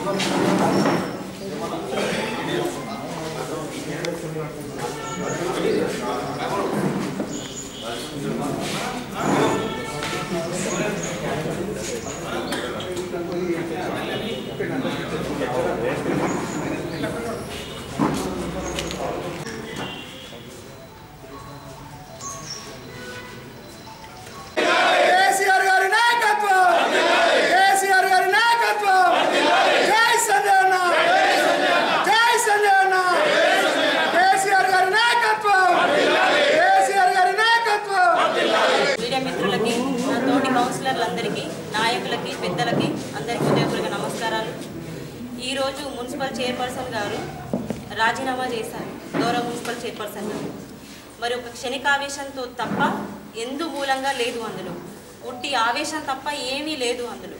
కేసీఆర్ గారి నాయకత్వం కేసీఆర్ గారి నాయకత్వం జై సంజయ్ అన్న జై సంజయ్ అన్న కేసీఆర్ గారి నాయకత్వం కేసీఆర్ గారి నాయకత్వం మీడియా మిత్రులకి నా తోటి కౌన్సిలర్లందరికీ నాయకులకి పెద్దలకి అందరికీ హృదయపూర్వక నమస్కారాలు ఈరోజు మున్సిపల్ చైర్పర్సన్ గారు రాజీనామా చేశారు గౌరవ మున్సిపల్ చైర్పర్సన్ గారు మరి ఒక క్షణికావేశంతో తప్ప ఎందు మూలంగా లేదు అందులో ఉట్టి ఆవేశం తప్ప ఏమీ లేదు అందులో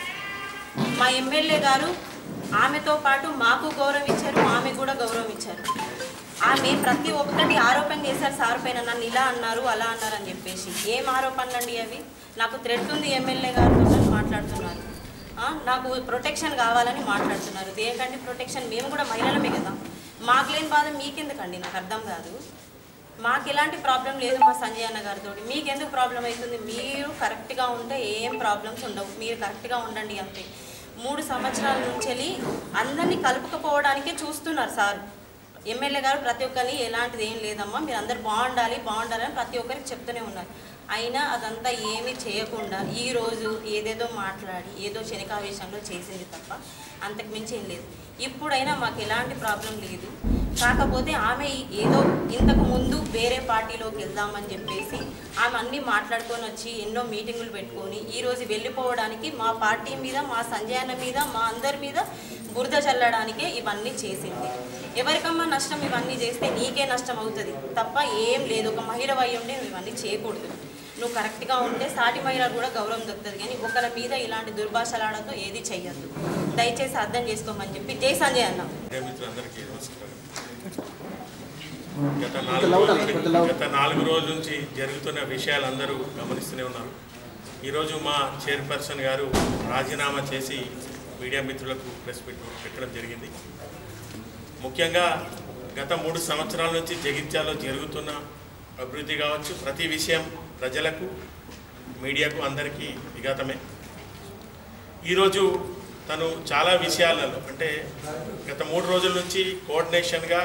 మా ఎమ్మెల్యే గారు ఆమెతో పాటు మాకు గౌరవం ఇచ్చారు ఆమె కూడా గౌరవం ఇచ్చారు ఆమె ప్రతి ఒక్కటి ఆరోపణ చేశారు సార్ పైన నన్ను ఇలా అన్నారు అలా అన్నారు అని చెప్పేసి ఏం ఆరోపణలు అండి అవి నాకు థ్రెట్ ఉంది ఎమ్మెల్యే గారితో అని మాట్లాడుతున్నారు ఆ, నాకు ప్రొటెక్షన్ కావాలని మాట్లాడుతున్నారు దేనికండి ప్రొటెక్షన్ మేము కూడా మహిళలమే కదా మాకు లేని బాధ మీకెందుకండి నాకు అర్థం కాదు మాకు ఎలాంటి ప్రాబ్లం లేదు మా సంజయ్ అన్న గారితో మీకెందుకు ప్రాబ్లం అవుతుంది మీరు కరెక్ట్గా ఉంటే ఏం ప్రాబ్లమ్స్ ఉండవు మీరు కరెక్ట్గా ఉండండి అంతే మూడు సంవత్సరాల నుంచి వెళ్ళి అందరినీ కలుపుకపోవడానికే చూస్తున్నారు సార్ ఎమ్మెల్యే గారు ప్రతి ఒక్కరిని ఎలాంటిది ఏం లేదమ్మా మీరు అందరు బాగుండాలి బాగుండాలి అని ప్రతి ఒక్కరికి చెప్తూనే ఉన్నారు అయినా అదంతా ఏమీ చేయకుండా ఈ రోజు ఏదేదో మాట్లాడి ఏదో శనికావేశంలో చేసింది తప్ప అంతకు మించి ఏం లేదు ఇప్పుడైనా మాకు ఎలాంటి ప్రాబ్లం లేదు కాకపోతే ఆమె ఏదో ఇంతకు ముందు వేరే పార్టీలోకి వెళ్దామని చెప్పేసి ఆమె అన్నీ మాట్లాడుకొని వచ్చి ఎన్నో మీటింగులు పెట్టుకొని ఈరోజు వెళ్ళిపోవడానికి మా పార్టీ మీద మా సంజయ్ అన్న మీద మా అందరి మీద బురద చల్లడానికే ఇవన్నీ చేసింది ఎవరికమ్మా నష్టం ఇవన్నీ చేస్తే నీకే నష్టం అవుతుంది తప్ప ఏం లేదు ఒక మహిళ అయి ఉండే నువ్వు ఇవన్నీ చేయకూడదు నువ్వు కరెక్ట్గా ఉంటే సాటి మహిళ కూడా గౌరవం దొరుకుతుంది కానీ ఒకరి మీద ఇలాంటి దుర్భాషలాడతో ఏది చెయ్యొద్దు దయచేసి అర్థం చేసుకోమని చెప్పి జై సంజయ్ అన్న మిత్రులందరికీ నమస్కారం గత నాలుగు రోజుల గత నాలుగు రోజుల నుంచి జరుగుతున్న విషయాలు అందరూ గమనిస్తూనే ఉన్నారు ఈరోజు మా చైర్పర్సన్ గారు రాజీనామా చేసి మీడియా మిత్రులకు ప్రెస్ పెట్ పెట్టడం జరిగింది ముఖ్యంగా గత మూడు సంవత్సరాల నుంచి జగిత్యాలో జరుగుతున్న అభివృద్ధి కావచ్చు ప్రతి విషయం ప్రజలకు మీడియాకు అందరికీ విఘాతమే ఈరోజు తను చాలా విషయాలలో అంటే గత మూడు రోజుల నుంచి కోఆర్డినేషన్గా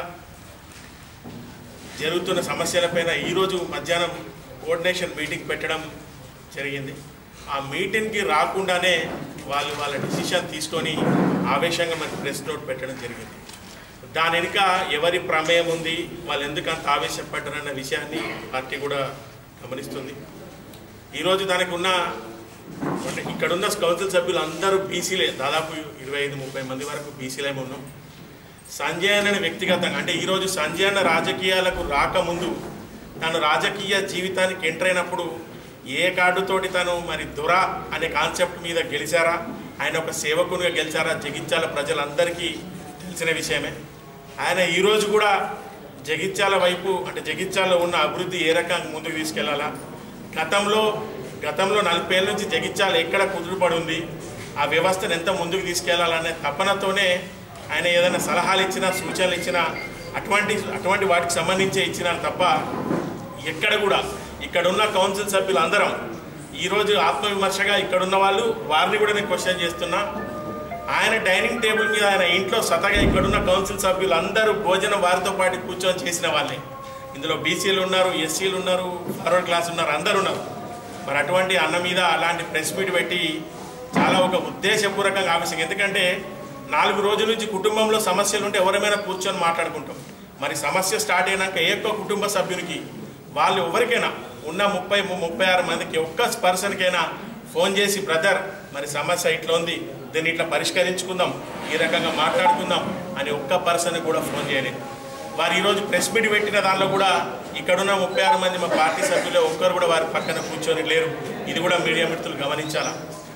జరుగుతున్న సమస్యలపైన ఈరోజు మధ్యాహ్నం కోఆర్డినేషన్ మీటింగ్ పెట్టడం జరిగింది ఆ మీటింగ్కి రాకుండానే వాళ్ళు వాళ్ళ డిసిషన్ తీసుకొని ఆవేశంగా మనకి ప్రెస్ నోట్ పెట్టడం జరిగింది దాని వెనుక ఎవరి ప్రమేయం ఉంది వాళ్ళు ఎందుకు అంత ఆవేశపడ్డారన్న విషయాన్ని పార్టీ కూడా గమనిస్తుంది ఈరోజు దానికి ఉన్న అంటే ఇక్కడున్న కౌన్సిల్ సభ్యులు అందరూ బీసీలే దాదాపు ఇరవై ఐదు ముప్పై మంది వరకు బీసీలేమే ఉన్నాం సంజయ్ అన్నని వ్యక్తిగతంగా అంటే ఈరోజు సంజయ్ అన్న రాజకీయాలకు రాకముందు తను రాజకీయ జీవితానికి ఎంటర్ అయినప్పుడు ఏ కార్డుతోటి తను మరి దొర అనే కాన్సెప్ట్ మీద గెలిచారా ఆయన ఒక సేవకునిగా గెలిచారా జగిత్యాల ప్రజలందరికీ తెలిసిన విషయమే ఆయన ఈరోజు కూడా జగిత్యాల వైపు అంటే జగిత్యాలలో ఉన్న అభివృద్ధి ఏ రకంగా ముందుకు తీసుకెళ్లాలా గతంలో గతంలో నలభై ఏళ్ళ నుంచి జగిత్యాల ఎక్కడ కుదురుపడి ఉంది ఆ వ్యవస్థను ఎంత ముందుకు తీసుకెళ్లాలనే తపనతోనే ఆయన ఏదైనా సలహాలు ఇచ్చినా సూచనలు ఇచ్చినా అటువంటి అటువంటి వాటికి సంబంధించే ఇచ్చినా తప్ప ఎక్కడ కూడా ఇక్కడున్న కౌన్సిల్ సభ్యులు అందరం ఈరోజు ఆత్మవిమర్శగా ఇక్కడున్న వాళ్ళు వారిని కూడా నేను క్వశ్చన్ చేస్తున్నా ఆయన డైనింగ్ టేబుల్ మీద ఆయన ఇంట్లో సతగా ఇక్కడున్న కౌన్సిల్ సభ్యులు అందరూ భోజనం వారితో పాటు కూర్చొని చేసిన వాళ్ళే ఇందులో బీసీలు ఉన్నారు ఎస్సీలు ఉన్నారు ఫార్వర్డ్ క్లాస్ ఉన్నారు అందరు ఉన్నారు మరి అటువంటి అన్న మీద అలాంటి ప్రెస్ మీట్ పెట్టి చాలా ఒక ఉద్దేశపూర్వకంగా ఆవశ్యకం ఎందుకంటే నాలుగు రోజుల నుంచి కుటుంబంలో సమస్యలు ఉంటే ఎవరైనా కూర్చొని మాట్లాడుకుంటాం మరి సమస్య స్టార్ట్ అయినాక ఏ ఒక్క కుటుంబ సభ్యునికి వాళ్ళు ఎవరికైనా ఉన్న ముప్పై ముప్పై ఆరు మందికి ఒక్క పర్సన్కైనా ఫోన్ చేసి బ్రదర్ మరి సమస్య ఇట్లా ఉంది దీన్ని ఇట్లా పరిష్కరించుకుందాం ఈ రకంగా మాట్లాడుకుందాం అని ఒక్క పర్సన్ కూడా ఫోన్ చేయలేదు వారు ఈరోజు ప్రెస్ మీట్ పెట్టిన దానిలో కూడా ఇక్కడున్న ముప్పై ఆరు మంది మా పార్టీ సభ్యులు ఒక్కరు కూడా వారి పక్కన కూర్చొని లేరు ఇది కూడా మీడియా మిత్రులు గమనించాలా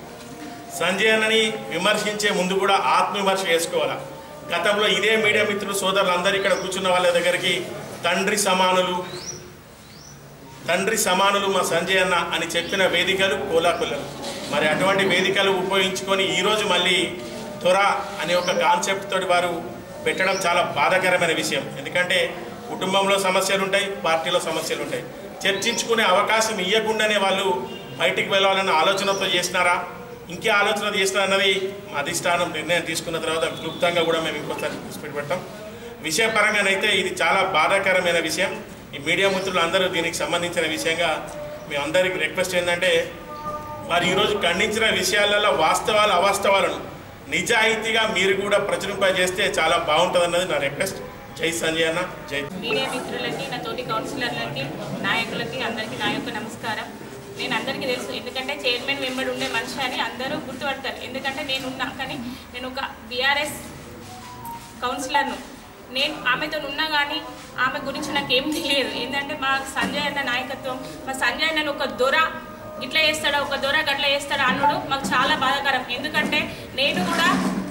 సంజయ్ అన్నని విమర్శించే ముందు కూడా ఆత్మవిమర్శ చేసుకోవాలా గతంలో ఇదే మీడియా మిత్రులు సోదరులు అందరూ ఇక్కడ కూర్చున్న వాళ్ళ దగ్గరికి తండ్రి సమానులు తండ్రి సమానులు మా సంజయ్ అన్న అని చెప్పిన వేదికలు కోలాకులలు మరి అటువంటి వేదికలు ఉపయోగించుకొని ఈరోజు మళ్ళీ దొర అనే ఒక కాన్సెప్ట్ తోటి వారు పెట్టడం చాలా బాధాకరమైన విషయం ఎందుకంటే కుటుంబంలో సమస్యలు ఉంటాయి పార్టీలో సమస్యలు ఉంటాయి చర్చించుకునే అవకాశం ఇవ్వకుండానే వాళ్ళు బయటికి వెళ్ళాలన్న ఆలోచనతో చేసినారా ఇంకే ఆలోచన చేసినారా అన్నది మా అధిష్టానం నిర్ణయం తీసుకున్న తర్వాత క్లుప్తంగా కూడా మేము ఇంకోసారి దృష్టి పెడతాం విషయపరంగానైతే ఇది చాలా బాధాకరమైన విషయం ఈ మీడియా మిత్రులు అందరూ దీనికి సంబంధించిన విషయంగా మీ అందరికి రిక్వెస్ట్ ఏంటంటే మరి ఈరోజు ఖండించిన విషయాలలో వాస్తవాలు అవాస్తవాలను నిజాయితీగా మీరు కూడా ప్రచురింపజేస్తే చాలా బాగుంటుంది అన్నది నా రిక్వెస్ట్ జై సంజయ్ అన్న జై మీడియా మిత్రులకి నా తోటి కౌన్సిలర్లకి నాయకులకి అందరికీ నా యొక్క నమస్కారం నేను అందరికీ తెలుసు ఎందుకంటే చైర్మన్ వెంబడి ఉండే మనిషి అని అందరూ గుర్తుపడతారు ఎందుకంటే నేను ఉన్నా కానీ నేను ఒక బీఆర్ఎస్ కౌన్సిలర్ను నేను ఆమెతో ఉన్నా కానీ ఆమె గురించి నాకు ఏం తెలియదు ఏంటంటే మా సంజయ్ అన్న నాయకత్వం మా సంజయ్ అన్న ఒక దొర ఇట్లా చేస్తాడా ఒక దొర గట్ల చేస్తాడా అన్నాడు మాకు చాలా బాధాకరం ఎందుకంటే నేను కూడా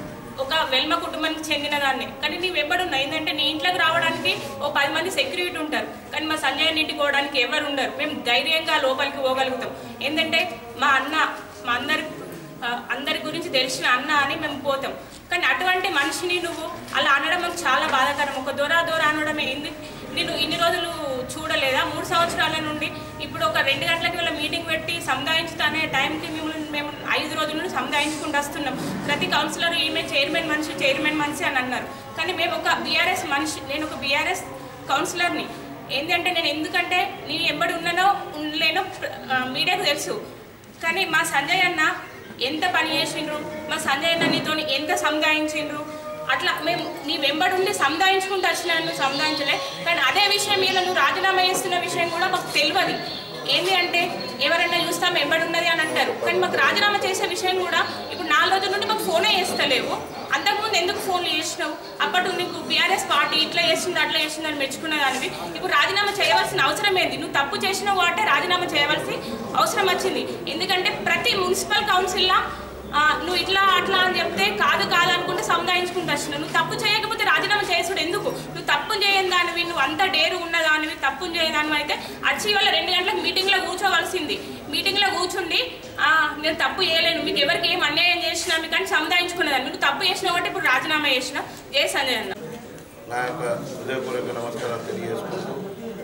ఒక వెల్మ కుటుంబానికి చెందిన దాన్ని కానీ నీ వెంబడున్నా ఏంటంటే నీ ఇంట్లోకి రావడానికి ఓ పది మంది సెక్యూరిటీ ఉంటారు కానీ మా సంజయ్ అన్న ఇంటికి పోవడానికి ఎవరు ఉండరు మేము ధైర్యంగా లోపలికి పోగలుగుతాం ఏంటంటే మా అన్న మా అందరి ఆ, అందరి గురించి తెలిసిన అన్న అని మేము పోతాం కానీ అటువంటి మనిషిని నువ్వు అలా అనడం మాకు చాలా బాధాకరం ఒక దొర దొర అనడం ఏంది నేను ఇన్ని రోజులు చూడలేదా మూడు సంవత్సరాల నుండి ఇప్పుడు ఒక రెండు గంటలకి వాళ్ళ మీటింగ్ పెట్టి సముదాయించుతా అనే టైంకి మిమ్మల్ని మేము ఐదు రోజుల నుండి సముదాయించుకుంటూ వస్తున్నాం ప్రతి కౌన్సిలర్ ఈమె చైర్మన్ మనిషి చైర్మన్ మనిషి అని అన్నారు కానీ మేము ఒక బీఆర్ఎస్ మనిషి నేను ఒక బీఆర్ఎస్ కౌన్సిలర్ని ఏంటంటే నేను ఎందుకంటే నేను ఎంబడి ఉన్నానో ఉండలేనో ప్ర- ఆ, మీడియాకు తెలుసు కానీ మా సంజయ్ అన్న ఎంత పని చేసిండ్రు మా సంజయ్ అన్న నీతో ఎంత సముదాయించిండ్రు అట్లా మేము నీ వెంబడి ఉండి సముదాయించుకుంటూ వచ్చినా నువ్వు సముదాయించలే కానీ అదే విషయం మీద నువ్వు రాజీనామా చేస్తున్న విషయం కూడా మాకు తెలియదు ఏంటి అంటే ఎవరైనా చూస్తాం వెంబడి ఉన్నది అని అంటారు కానీ మాకు రాజీనామా చేసే విషయం కూడా ఇప్పుడు నాలుగు రోజుల నుండి మాకు ఫోనే చేస్తలేవు అంతకుముందు ఎందుకు ఫోన్లు చేసినావు అప్పటి నీకు బీఆర్ఎస్ పార్టీ ఇట్లా చేసింది అట్లా చేసింది అని మెచ్చుకున్న దానివి ఇప్పుడు రాజీనామా చేయవలసిన అవసరం ఏంది నువ్వు తప్పు చేసినావు అంటే రాజీనామా చేయవలసి అవసరం వచ్చింది ఎందుకంటే ప్రతి మున్సిపల్ కౌన్సిల్లో ఆ, నువ్వు ఇట్లా అట్లా అని చెప్తే కాదు కాదు అనుకుంటే సముదాయించుకుంటూ వచ్చినావు నువ్వు తప్పు చేయకపోతే రాజీనామా చేసుడు ఎందుకు నువ్వు తప్పు చేయని దానివి నువ్వు అంత డేరు ఉన్న దానివి తప్పు చేయదానివి అయితే వచ్చి వాళ్ళ రెండు గంటలకు మీటింగ్లో కూర్చోవలసింది మీటింగ్లో కూర్చుండి ఆ, నేను తప్పు చేయలేను మీకు ఎవరికి ఏం అన్యాయం చేసినా మీకు అని సముదాయించుకునేదాన్ని నువ్వు తప్పు చేసినావు అంటే ఇప్పుడు రాజీనామా చేసిన జయ సంజయ్ అన్న నా యొక్క హృదయపూర్వక నమస్కారాలు తెలియజేసుకుంటూ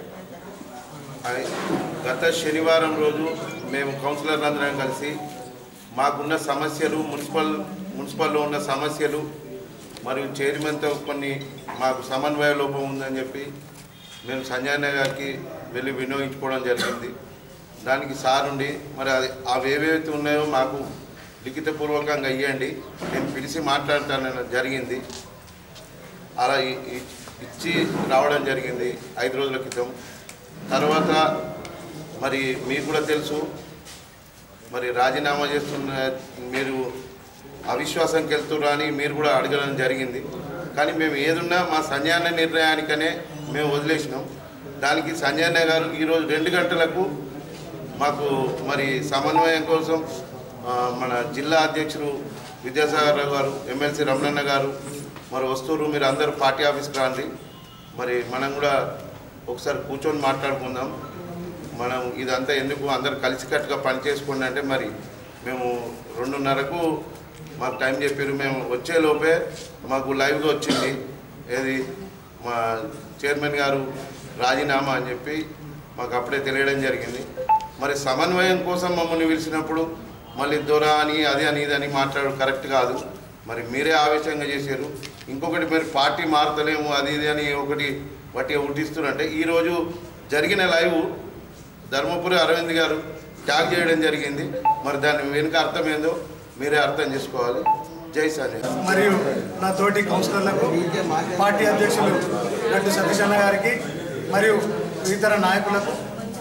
అయ్ గత శనివారం రోజు మేము కౌన్సిలర్లందరం కలిసి మాకున్న సమస్యలు మున్సిపల్ మున్సిపల్లో ఉన్న సమస్యలు మరియు చైర్మన్తో కొన్ని మాకు సమన్వయ లోపం ఉందని చెప్పి మేము సంజయ్ గారికి వెళ్ళి వినియోగించుకోవడం జరిగింది దానికి సార్ ఉండి మరి అది అవి ఏవైతే ఉన్నాయో మాకు లిఖితపూర్వకంగా ఇవ్వండి నేను పిలిచి మాట్లాడతానని జరిగింది అలా ఇ- ఇ- ఇచ్చి రావడం జరిగింది ఐదు రోజుల క్రితం తర్వాత మరి మీకు కూడా తెలుసు మరి రాజీనామా చేస్తున్న మీరు అవిశ్వాసంకి వెళ్తున్నా అని మీరు కూడా అడగడం జరిగింది కానీ మేము ఏదున్నా మా సంజయన నిర్ణయానికనే మేము వదిలేసినాం దానికి సంజయన్న గారు ఈరోజు రెండు గంటలకు మాకు మరి సమన్వయం కోసం ఆ, మన జిల్లా అధ్యక్షులు విద్యాసాగర్ రావు గారు ఎమ్మెల్సీ రమణన్న గారు మరి వస్తువులు మీరు అందరూ పార్టీ ఆఫీస్కి రండి మరి మనం కూడా ఒకసారి కూర్చొని మాట్లాడుకుందాం మనం ఇదంతా ఎందుకు అందరు కలిసికట్టుగా పని చేసుకోండి అంటే మరి మేము రెండున్నరకు మాకు టైం చెప్పారు మేము వచ్చే లోపే మాకు లైవ్గా వచ్చింది ఏది మా చైర్మన్ గారు రాజీనామా అని చెప్పి మాకు అప్పుడే తెలియడం జరిగింది మరి సమన్వయం కోసం మమ్మల్ని పిలిచినప్పుడు మళ్ళీ దొర అని అది అని ఇది అని మాట్లాడు కరెక్ట్ కాదు మరి మీరే ఆవేశంగా చేశారు ఇంకొకటి మరి పార్టీ మారతలేము అది ఇది అని ఒకటి వాటి ఉట్టిస్తున్నారంటే ఈరోజు జరిగిన లైవ్ ధర్మపురి అరవింద్ గారు ట్యాగ్ చేయడం జరిగింది మరి దాని వెనుక అర్థం ఏందో మీరే అర్థం చేసుకోవాలి జై సంజయ్ మరియు నా తోటి కౌన్సిలర్లకు పార్టీ అధ్యక్షులు గడ్డు సతీష్ అన్న గారికి మరియు ఇతర నాయకులకు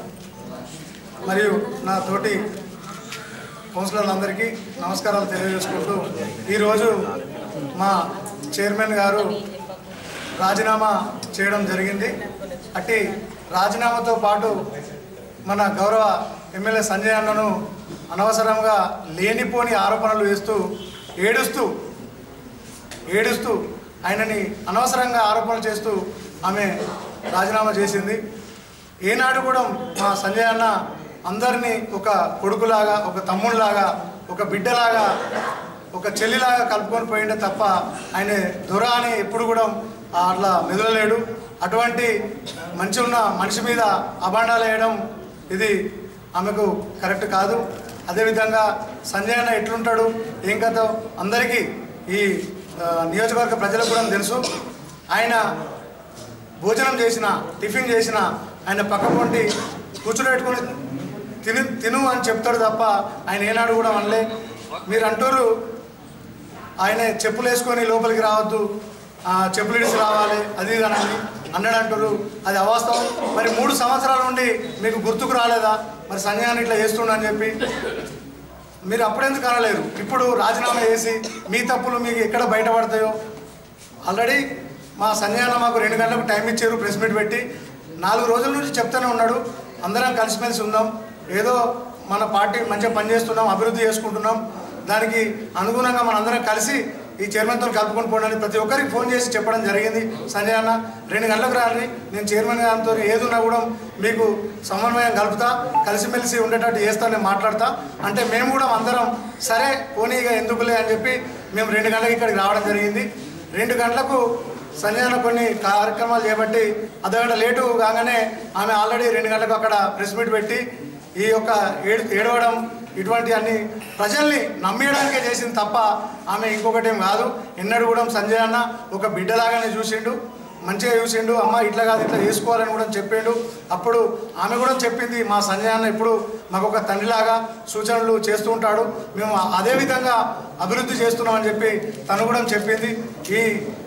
మరియు నా తోటి కౌన్సిలర్లందరికీ నమస్కారాలు తెలియజేసుకుంటూ ఈరోజు మా చైర్మన్ గారు రాజీనామా చేయడం జరిగింది అట్టి రాజీనామాతో పాటు మన గౌరవ ఎమ్మెల్యే సంజయ్ అన్నను అనవసరంగా లేనిపోని ఆరోపణలు వేస్తూ ఏడుస్తూ ఏడుస్తూ ఆయనని అనవసరంగా ఆరోపణలు చేస్తూ ఆమె రాజీనామా చేసింది ఏనాడు కూడా మా సంజయ్ అన్న అందరినీ ఒక కొడుకులాగా ఒక తమ్ముడిలాగా ఒక బిడ్డలాగా ఒక చెల్లిలాగా కలుపుకొని పోయిండే తప్ప ఆయన దొర అని ఎప్పుడు కూడా ఆ, అట్లా మెదలలేడు అటువంటి మంచి ఉన్న మనిషి మీద అభాండాలు వేయడం ఇది ఆమెకు కరెక్ట్ కాదు అదేవిధంగా సంజయ్ అన్న ఎట్లుంటాడు ఏం కథ అందరికీ ఈ ఆ, నియోజకవర్గ ప్రజలకు కూడా తెలుసు ఆయన భోజనం చేసిన టిఫిన్ చేసిన ఆయన పక్క పొంటి కూర్చోబెట్టుకొని తిను తిను అని చెప్తాడు తప్ప ఆయన ఏనాడు కూడా అనలే మీరు అంటారు ఆయన చెప్పులు వేసుకొని లోపలికి రావద్దు ఆ, చెప్పులు ఇడిసి రావాలి అది ఇది అని అన్నాడు అంటారు అది అవాస్తవం మరి మూడు సంవత్సరాల నుండి మీకు గుర్తుకు రాలేదా మరి సంజయాన్ని ఇట్లా చేస్తుండని చెప్పి మీరు అప్పుడెందుకు అనలేరు ఇప్పుడు రాజీనామా చేసి మీ తప్పులు మీకు ఎక్కడ బయటపడతాయో ఆల్రెడీ మా సంజయ్ అన్న మాకు రెండు గంటలకు టైం ఇచ్చారు ప్రెస్ మీట్ పెట్టి నాలుగు రోజుల నుంచి చెప్తూనే ఉన్నాడు అందరం కలిసిమెలిసి ఉందాం ఏదో మన పార్టీ మంచిగా పనిచేస్తున్నాం అభివృద్ధి చేసుకుంటున్నాం దానికి అనుగుణంగా మనందరం కలిసి ఈ చైర్మన్తో కలుపుకొని పోవడానికి ప్రతి ఒక్కరికి ఫోన్ చేసి చెప్పడం జరిగింది సంజయ్ అన్న రెండు గంటలకు రాని నేను చైర్మన్ గారితో ఏదున్నా కూడా మీకు సమన్వయం కలుపుతా కలిసిమెలిసి ఉండేటట్టు చేస్తా నేను మాట్లాడతా అంటే మేము కూడా అందరం సరే పోనీగా ఎందుకులే అని చెప్పి మేము రెండు గంటలకు ఇక్కడికి రావడం జరిగింది రెండు గంటలకు సంజయన కొన్ని కార్యక్రమాలు చేపట్టి అర్ధగంట లేటు కాగానే ఆమె ఆల్రెడీ రెండు గంటలకు అక్కడ ప్రెస్ మీట్ పెట్టి ఈ యొక్క ఏడు ఏడవడం ఇటువంటి అన్ని ప్రజల్ని నమ్మేయడానికే చేసింది తప్ప ఆమె ఇంకొకటి ఏం కాదు ఎన్నడూ కూడా సంజయ్ అన్న ఒక బిడ్డలాగానే చూసిండు మంచిగా చూసిండు అమ్మ ఇట్లా కాదు ఇట్లా చేసుకోవాలని కూడా చెప్పిండు అప్పుడు ఆమె కూడా చెప్పింది మా సంజయ్ అన్న ఇప్పుడు మాకు ఒక తండ్రిలాగా సూచనలు చేస్తూ ఉంటాడు మేము అదే విధంగా అభివృద్ధి చేస్తున్నామని చెప్పి తను కూడా చెప్పింది ఈ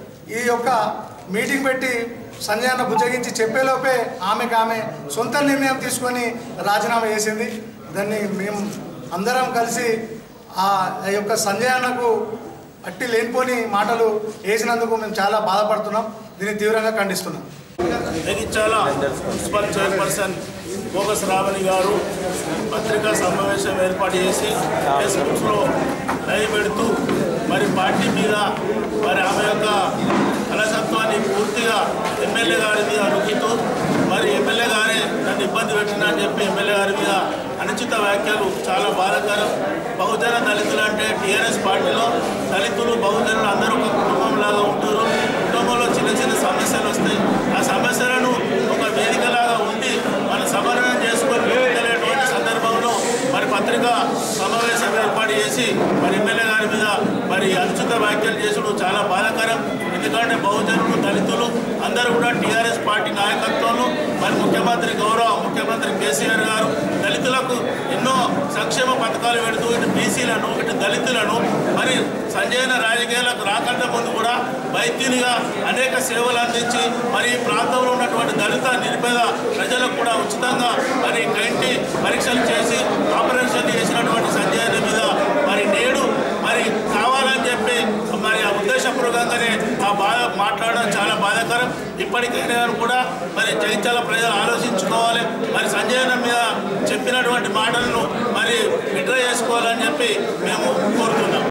ఈ యొక్క మీటింగ్ పెట్టి సంజయ్ అన్న బుజ్జగించి చెప్పేలోపే ఆమెకు ఆమె సొంత నిర్ణయం తీసుకొని రాజీనామా చేసింది దాన్ని మేము అందరం కలిసి ఆ యొక్క సంజయ్ అన్నకు అట్టి లేనిపోని మాటలు వేసినందుకు మేము చాలా బాధపడుతున్నాం దీన్ని తీవ్రంగా ఖండిస్తున్నాం జగిత్యాల మున్సిపల్ చైర్పర్సన్ బోగస్ రావణి గారు పత్రికా సమావేశం ఏర్పాటు చేసి ఫేస్బుక్లో లైవ్ పెడుతూ మరి పార్టీ మీద మరి ఆమె యొక్క అలసత్వాన్ని పూర్తిగా ఎమ్మెల్యే గారి మీద రుక్కుతూ మరి ఎమ్మెల్యే గారే నన్ను ఇబ్బంది పెట్టినా అని చెప్పి ఎమ్మెల్యే గారి మీద అనుచిత వ్యాఖ్యలు చాలా బాధాకరం బహుజన దళితులు అంటే టీఆర్ఎస్ పార్టీలో దళితులు బహుజనులు అందరూ ఒక కుటుంబంలాగా ఉంటారు కుటుంబంలో చిన్న చిన్న సమస్యలు వస్తాయి ఆ సమస్యలను ఒక వేదికలాగా ఉండి మన సమన్వయం చేసుకొని ముందుకెళ్ళేటువంటి సందర్భంలో మరి పత్రికా సమావేశం ఏర్పాటు చేసి మరి ఎమ్మెల్యే గారి మీద మరి అనుచిత వ్యాఖ్యలు చేసుడు చాలా బాధాకరం ఎందుకంటే బహుజనులు దళితులు అందరూ కూడా టీఆర్ఎస్ పార్టీ నాయకత్వంలో మరి ముఖ్యమంత్రి గౌరవ ముఖ్యమంత్రి కేసీఆర్ గారు దళితులకు ఎన్నో సంక్షేమ పథకాలు పెడుతూ ఇటు బీసీలను ఇటు దళితులను మరి సంజయన రాజకీయాలకు రాకంటే ముందు కూడా వైద్యునిగా అనేక సేవలు అందించి మరి ఈ ప్రాంతంలో ఉన్నటువంటి దళిత నిరుపేద ప్రజలకు కూడా ఉచితంగా మరి కంటి పరీక్షలు చేసి ఆపరేషన్ చేసినటువంటి సంజయన మీద మరి నేడు మరి కావాలని చెప్పి మరి ఆ ఉద్దేశపూర్వకంగానే ఆ బాధ మాట్లాడడం చాలా బాధాకరం ఇప్పటికైనా కూడా మరి జగిత్యాల ప్రజలు ఆలోచించుకోవాలి మరి సంజయన మీద చెప్పినటువంటి మాటలను మరి విడ్రా చేసుకోవాలని చెప్పి మేము కోరుతున్నాం